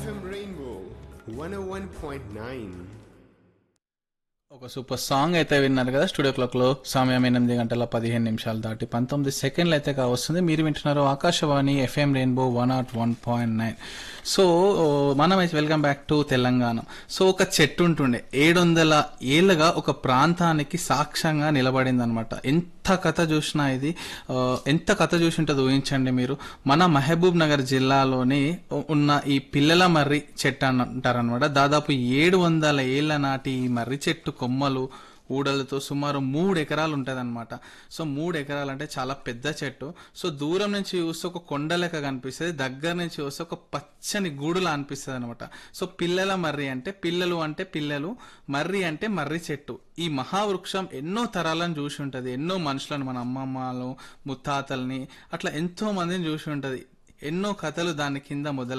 FM Rainbow 101.9. ఒక super song అయితే విన్నారు కదా స్టూడియో క్లాక్ లో సమయం ఎనిమిది గంటల పదిహేను నిమిషాలు దాటి పంతొమ్మిది సెకండ్లు అయితే కావస్తుంది మీరు వింటున్నారు Akashvani FM rainbow one not one point nine so మనం అయితే welcome back to Telangana so ఒక చెట్టు ఉంటుండే ఏడు వందల ఏళ్ళగా ఒక ప్రాంతానికి సాక్ష్యంగా నిలబడింది అనమాట ఎంత కథ చూసినా ఇది ఆ, ఎంత కథ చూసి ఉంటుంది ఊహించండి మీరు మన మహబూబ్ నగర్ జిల్లాలోని ఉన్న ఈ పిల్లల మర్రి చెట్టు అని అంటారనమాట దాదాపు ఏడు వందల ఏళ్ల నాటి ఈ మర్రి చెట్టు కొమ్మలు ఊడలతో సుమారు మూడు ఎకరాలు ఉంటదన్నమాట సో మూడు ఎకరాలు అంటే చాలా పెద్ద చెట్టు సో దూరం నుంచి చూస్తే ఒక కొండ లెక్క కనిపిస్తుంది దగ్గర నుంచి చూస్తే ఒక పచ్చని గూడులా అనిపిస్తుంది అనమాట సో పిల్లల మర్రి అంటే పిల్లలు అంటే పిల్లలు మర్రి అంటే మర్రి చెట్టు ఈ మహావృక్షం ఎన్నో తరాలను చూసి ఉంటది ఎన్నో మనుషులను మన అమ్మమ్మలు ముత్తాతల్ని అట్లా ఎంతో మందిని చూసి ఉంటది ఎన్నో కథలు దాని కింద మొదల